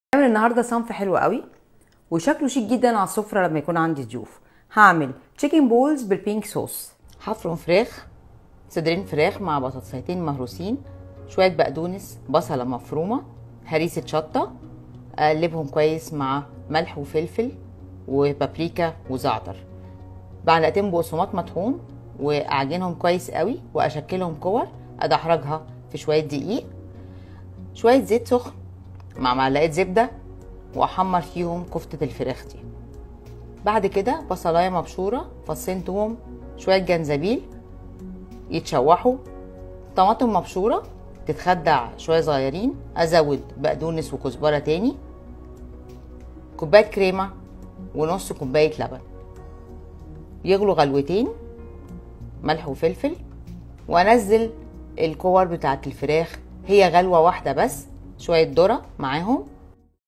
هعمل النهارده صنف حلو قوي وشكله شيك جدا على السفره لما يكون عندي ضيوف هعمل تشيكن بولز بالبينك صوص هفرم فراخ صدرين فراخ مع بطاطسيتين مهروسين شويه بقدونس بصله مفرومه هريسه شطه اقلبهم كويس مع ملح وفلفل وبابريكا وزعتر معلقتين بقسماط مطحون واعجنهم كويس قوي واشكلهم كور ادحرجها في شويه دقيق شويه زيت سخن مع معلقه زبده واحمر فيهم كفته الفراخ دي بعد كده بصلايه مبشوره فصين توم شويه جنزبيل يتشوحوا طماطم مبشوره تتخدع شويه صغيرين ازود بقدونس وكزبره تاني كوبايه كريمه ونص كوبايه لبن يغلوا غلوتين ملح وفلفل وانزل الكور بتاعت الفراخ هي غلوه واحده بس شويه ذره معاهم